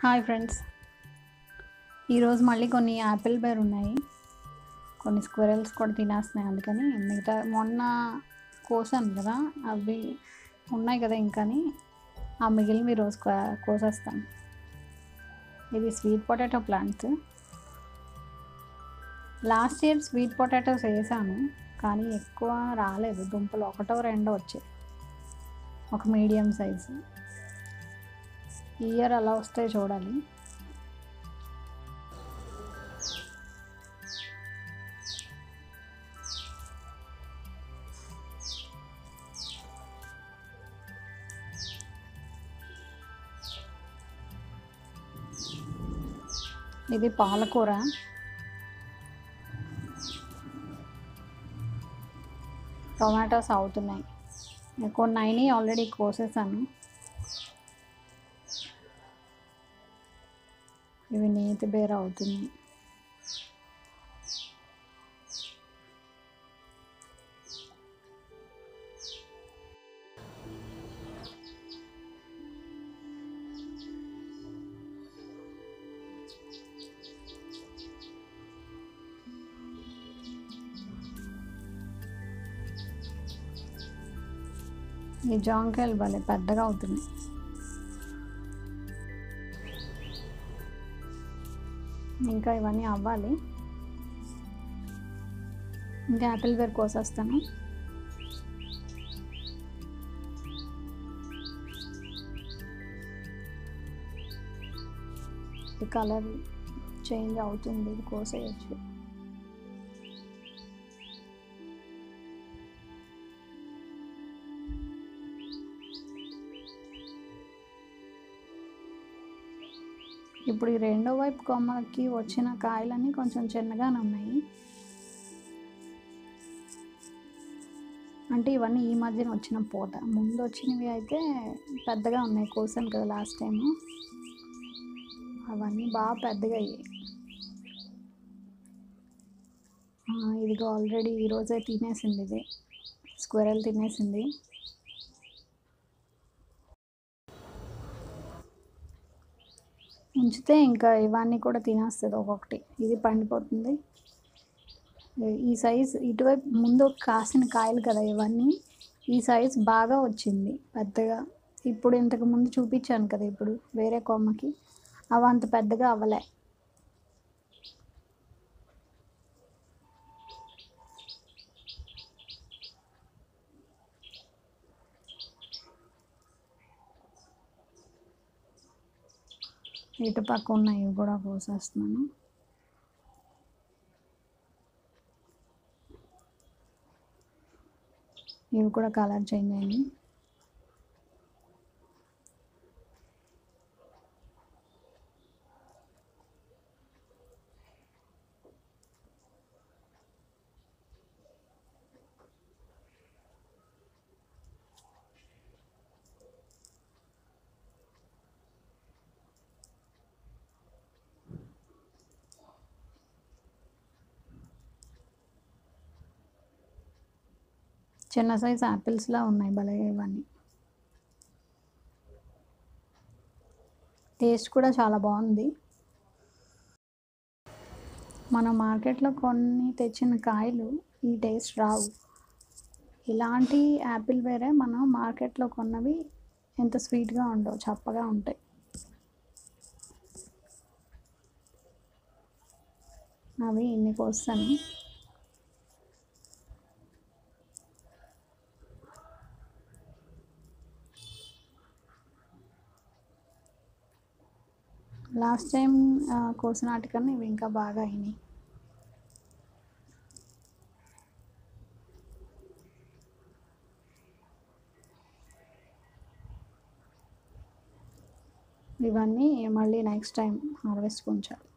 hi friends ఈరోజు మళ్ళీ కొన్ని యాపిల్ బేర్ ఉన్నాయి కొన్ని స్క్విరల్స్ కూడా తినేస్తున్నాయి అందుకని మిగతా మొన్న కోసాను కదా అవి ఉన్నాయి కదా ఇంకాని ఆ మిగిలినవి ఈరోజు కో- కోసేస్తాను ఇది sweet potato plants last year sweet potatoes వేసాను కానీ ఎక్కువ రాలేదు దుంపలు ఒకటో రెండో వచ్చాయి ఒక మీడియం సైజు ఈ ఇయర్ అలా వస్తాయి చూడాలి ఇది పాలకూర టొమాటోస్ అవుతున్నాయి కొన్ని అయినాయి ఆల్రెడీ కోసేసాను ఇవి నేతి బేర అవుతున్నాయి ఈ జాంకాయలు భలే పెద్దగా అవుతున్నాయి ఇంకా ఇవన్నీ అవ్వాలి ఇంకా యాపిల్ వేర్ కోసేస్తాను ఈ కలర్ చేంజ్ అవుతుంది ఇది కోసేయచ్చు ఇప్పుడు ఈ రెండో వైపు కొమ్మకి వచ్చిన కాయలన్నీ కొంచెం చిన్నగానే ఉన్నాయి అంటే ఇవన్నీ ఈ మధ్యన వచ్చిన పూత ముందు వచ్చినవి అయితే పెద్దగా ఉన్నాయి కోసాను కదా లాస్ట్ టైం అవన్నీ బాగా పెద్దగా అయ్యాయి ఆ, ఇదిగో ఆల్రెడీ ఈరోజే తినేసింది ఇది స్క్విరల్ తినేసింది ఉంచితే ఇంకా ఇవన్నీ కూడా తినేస్తుంది ఒక్కొక్కటి ఇది పండిపోతుంది ఈ సైజ్ ఇటువైపు ముందు కాసిన కాయలు కదా ఇవన్నీ ఈ సైజ్ బాగా వచ్చింది పెద్దగా ఇప్పుడు ఇంతకు ముందు చూపించాను కదా ఇప్పుడు వేరే కొమ్మకి అవి అంత పెద్దగా అవ్వలే ఇటు పక్క ఉన్నాయి ఇవి కూడా కోసేస్తున్నాను ఇవి కూడా కలర్ చేంజ్ అయింది చిన్న సైజ్ యాపిల్స్లా ఉన్నాయి భలే ఇవన్నీ టేస్ట్ కూడా చాలా బాగుంది మన మార్కెట్లో కొన్ని తెచ్చిన కాయలు ఈ టేస్ట్ రావు ఇలాంటి యాపిల్ వేరే మనం మార్కెట్లో కొన్నవి ఎంత స్వీట్గా ఉండవు చప్పగా ఉంటాయి అవి ఇన్ని కోస్తాను లాస్ట్ టైం కోసిన వాటికన్నా ఇవి ఇంకా బాగా అయినాయి ఇవన్నీ మళ్ళీ నెక్స్ట్ టైం హార్వెస్ట్ ఉంచాలి